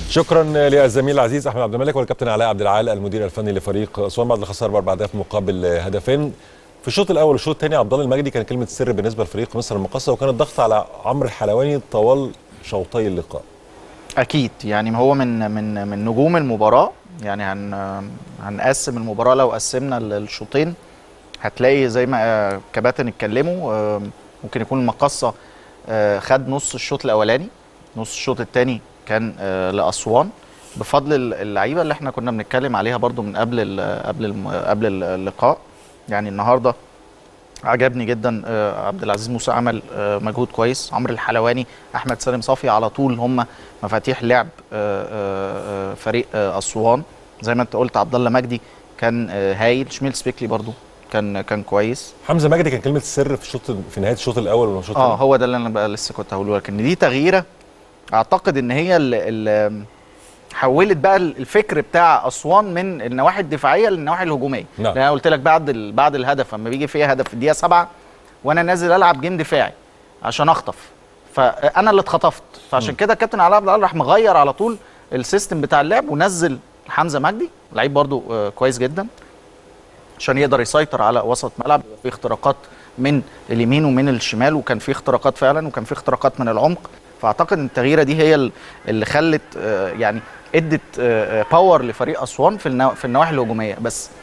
شكرا للزميل العزيز احمد عبد الملك والكابتن علاء عبد العال المدير الفني لفريق اسوان بعد الخساره باربع اهداف مقابل هدفين في الشوط الاول والشوط الثاني عبد الله المجدي كان كلمه السر بالنسبه لفريق مصر المقاصه وكان الضغط على عمرو الحلواني طوال شوطي اللقاء اكيد يعني هو من من من نجوم المباراه يعني هن هنقسم المباراه لو قسمنا الشوطين هتلاقي زي ما كباتن اتكلموا ممكن يكون المقصه خد نص الشوط الاولاني نص الشوط الثاني كان لاسوان بفضل اللعيبه اللي احنا كنا بنتكلم عليها برضو من قبل ال قبل ال قبل اللقاء يعني النهارده عجبني جدا عبد العزيز موسى عمل مجهود كويس عمرو الحلواني احمد سالم صافي على طول هم مفاتيح لعب فريق اسوان زي ما انت قلت عبد الله مجدي كان هايل شميل سبيكلي برضو كان كان كويس حمزه مجدي كان كلمه السر في الشوط في نهايه الشوط الاول والشوط اه هو ده اللي انا بقى لسه كنت هقوله لك ان دي تغييره اعتقد ان هي اللي حولت بقى الفكر بتاع اسوان من النواحي الدفاعيه للنواحي الهجوميه نعم. انا قلت لك بعد بعد الهدف لما بيجي فيها هدف في الدقيقه 7 وانا نازل العب جيم دفاعي عشان اخطف فانا اللي اتخطفت فعشان كده الكابتن علاء عبد العال راح مغير على طول السيستم بتاع اللعب ونزل حمزه مجدي لعيب برده كويس جدا عشان يقدر يسيطر على وسط ملعب في اختراقات من اليمين ومن الشمال وكان في اختراقات فعلا وكان في اختراقات من العمق فاعتقد ان التغييره دي هي اللي خلت يعني ادت باور لفريق اسوان في في النواحي الهجوميه بس